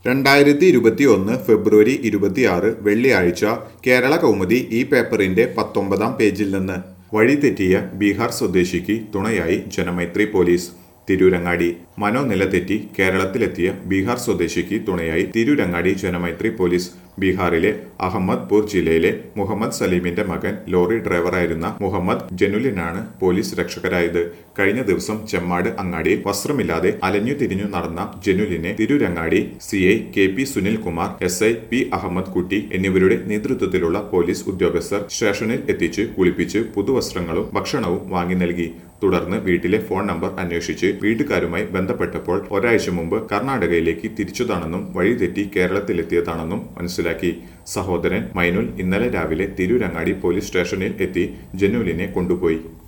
രണ്ടായിരത്തി ഇരുപത്തി ഒന്ന് ഫെബ്രുവരി ഇരുപത്തിയാറ് വെള്ളിയാഴ്ച കേരള കൗമുദി ഈ പേപ്പറിന്റെ പത്തൊമ്പതാം പേജിൽ നിന്ന് വഴിതെറ്റിയ ബീഹാർ സ്വദേശിക്ക് തുണയായി ജനമൈത്രി പോലീസ് തിരൂരങ്ങാടി മനോനില തെറ്റി കേരളത്തിലെത്തിയ ബീഹാർ സ്വദേശിക്ക് തുണയായി തിരൂരങ്ങാടി ജനമൈത്രി പോലീസ് ബീഹാറിലെ അഹമ്മദ്പൂർ ജില്ലയിലെ മുഹമ്മദ് സലീമിന്റെ മകൻ ലോറി ഡ്രൈവറായിരുന്ന മുഹമ്മദ് ജനുലിനാണ് പോലീസ് രക്ഷകരായത് കഴിഞ്ഞ ദിവസം ചെമ്മാട് അങ്ങാടിയിൽ വസ്ത്രമില്ലാതെ അലഞ്ഞു തിരിഞ്ഞു നടന്ന ജനുലിനെ Tirurangadi C I K P Sunil Kumar S I P Ahammed Kutty എന്നിവരുടെ നേതൃത്വത്തിലുള്ള പോലീസ് ഉദ്യോഗസ്ഥർ സ്റ്റേഷനിൽ എത്തിച്ച് കുളിപ്പിച്ച് പുതുവസ്ത്രങ്ങളും ഭക്ഷണവും വാങ്ങി നൽകി തുടർന്ന് വീട്ടിലെ ഫോൺ നമ്പർ അന്വേഷിച്ച് വീട്ടുകാരുമായി ബന്ധപ്പെട്ടപ്പോൾ ഒരാഴ്ച മുമ്പ് കർണാടകയിലേക്ക് തിരിച്ചതാണെന്നും വഴിതെറ്റി കേരളത്തിലെത്തിയതാണെന്നും മനസ്സിലാക്കി സഹോദരൻ മൈനുൽ ഇന്നലെ രാവിലെ തിരൂരങ്ങാടി പോലീസ് സ്റ്റേഷനിൽ എത്തി ജനുലിനെ കൊണ്ടുപോയി